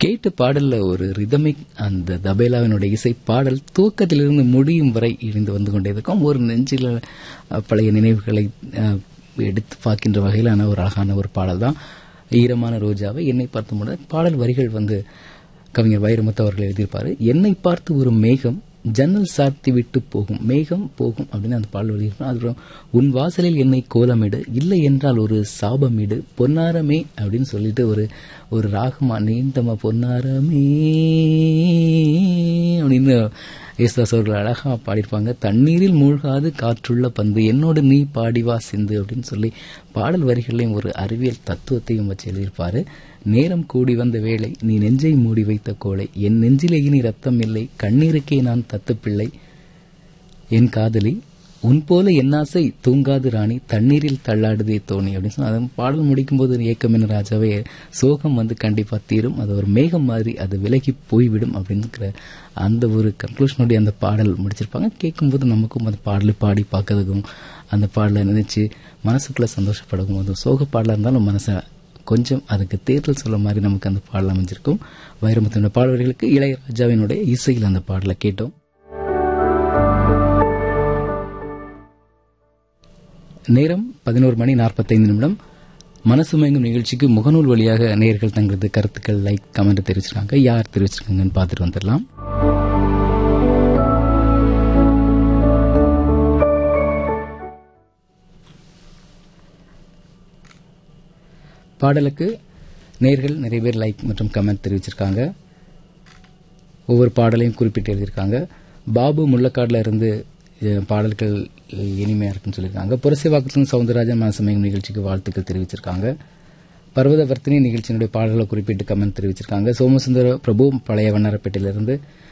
கேட்ட பாடல்ல ஒரு ரிதமிக் அந்த தபேலாவினுடைய இசை பாடல் துவக்கத்திலிருந்து முடியும் வரை இணைந்து வந்து கொண்டே இருக்கும் ஒரு நெஞ்சில் அஹ், பழைய நினைவுகளை அஹ், எடுத்து பார்க்கின்ற வகையிலான ஒரு அழகான ஒரு பாடல் தான் ஈரமான ரோஜாவை என்னை பார்த்து முட பாடல் வரிகள் வந்து கவிஞர் வைரமுத்து அவர்கள் எழுதியிருப்பாரு என்னை பார்த்து ஒரு மேகம் ஜன்னல் சாத்தி விட்டு போகும் மேகம் போகும் அப்படின்னு அந்த பாடல் எழுதியிருப்பார் அதுக்கப்புறம் உன் வாசலில் என்னை கோலமிடு இல்லை என்றால் ஒரு சாபமிடு பொன்னாரமே அப்படின்னு சொல்லிட்டு ஒரு ஒரு ராகமா நீண்டமா பொன்னாரமே அப்படின்னு யேசுதாஸ் அவர்கள் அழகா பாடியிருப்பாங்க தண்ணீரில் மூழ்காது காற்றுள்ள பந்து என்னோடு நீ பாடிவா சிந்து அப்படின்னு சொல்லி பாடல் வரிகளையும் ஒரு அறிவியல் தத்துவத்தையும் வச்சு எழுதியிருப்பாரு நேரம் கூடி வந்த வேளை நீ நெஞ்சை மூடி வைத்த கோளை என் நெஞ்சிலே இனி ரத்தம் இல்லை கண்ணீருக்கே நான் தத்து பிள்ளை என் காதலி உன் போல என் ஆசை தூங்காது ராணி தண்ணீரில் தள்ளாடுதே தோணி அப்படின்னு சொன்னா அது பாடல் முடிக்கும் போது ஏக்கம் என்ன ராஜாவே சோகம் வந்து கண்டிப்பா தீரும் அது ஒரு மேகம் மாதிரி அது விலகி போய்விடும் அப்படிங்கிற அந்த ஒரு கன்க்ளூஷனுடைய அந்த பாடல் முடிச்சிருப்பாங்க கேட்கும்போது நமக்கும் அந்த பாடலை பாடி பார்க்கறதுக்கும் அந்த பாடலை நினைச்சு மனசுக்குள்ள சந்தோஷப்படவும் அது சோக பாடலா இருந்தாலும் மனசை கொஞ்சம் அதுக்கு தேர்தல் சொல்ல மாதிரி நமக்கு அந்த பாடல் அமைஞ்சிருக்கும் வைரமுத்தினுடைய பாடல்களுக்கு இளையராஜாவினுடைய இசையில் அந்த பாடலை கேட்டோம் நேரம் பதினோரு மணி நாற்பத்தைந்து நிமிடம் மனசு மயங்கும் நிகழ்ச்சிக்கு முகநூல் வழியாக நேயர்கள் தங்களது கருத்துக்கள் லைக் கமெண்ட் தெரிவிச்சிருக்காங்க யார் தெரிவிச்சிருக்காங்கன்னு பார்த்துட்டு வந்துடலாம் பாடலுக்கு நேர்கள் நிறைய பேர் லைக் மற்றும் கமெண்ட் தெரிவிச்சிருக்காங்க ஒவ்வொரு பாடலையும் குறிப்பிட்டு எழுதியிருக்காங்க பாபு முள்ளக்காடுல இருந்து அஹ், பாடல்கள் இனிமையா இருக்குன்னு சொல்லியிருக்காங்க புரசைவாக்கத்தின் சவுந்தரராஜன் மனசமயம் நிகழ்ச்சிக்கு வாழ்த்துக்கள் தெரிவிச்சிருக்காங்க பர்வத வர்த்தினி நிகழ்ச்சியினுடைய பாடல்களை குறிப்பிட்டு கமெண்ட் தெரிவிச்சிருக்காங்க சோமசுந்தர பிரபு பழைய வண்ணாரப்பேட்டையிலிருந்து